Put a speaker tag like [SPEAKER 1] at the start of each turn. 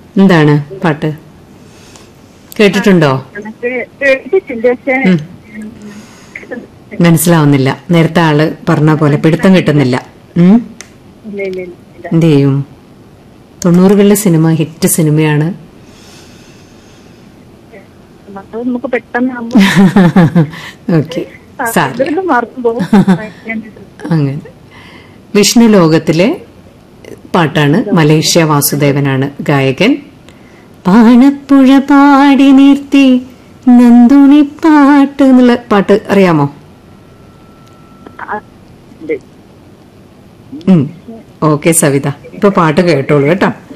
[SPEAKER 1] എന്താണ് പാട്ട് കേട്ടിട്ടുണ്ടോ
[SPEAKER 2] എനിക്ക് കേട്ടിട്ടുണ്ട് പക്ഷെ
[SPEAKER 1] ഉം. മനസ്സിലാവുന്നില്ല നേരത്തെ ആള് പറഞ്ഞ പോലെ പിടുത്തം കിട്ടുന്നില്ല ഉം
[SPEAKER 2] ഇല്ല ഇല്ല ഇല്ല ഇല്ല.
[SPEAKER 1] എന്ത് ചെയ്യും തൊണ്ണൂറുകളിലെ സിനിമ ഹിറ്റ് സിനിമയാണ്
[SPEAKER 2] അത് നമുക്ക് പെട്ടെന്ന് ആവുമ്പോ
[SPEAKER 1] ഓക്കെ സാറില്ല
[SPEAKER 2] ഇതിലൊന്നും മറന്നു പോകും
[SPEAKER 1] അങ്ങനെ വിഷ്ണു ലോകത്തിലെ പാട്ടാണ് മലേഷ്യ വാസുദേവനാണ് ഗായകൻ പാണപ്പുഴ പാടി നിർത്തി നന്ദുണി പാട്ട് എന്നുള്ള പാട്ട് അറിയാമോ
[SPEAKER 2] ഉണ്ട്.
[SPEAKER 1] ഉം ഓക്കെ സവിത ഇപ്പൊ പാട്ട് കേട്ടോളൂ കേട്ടോ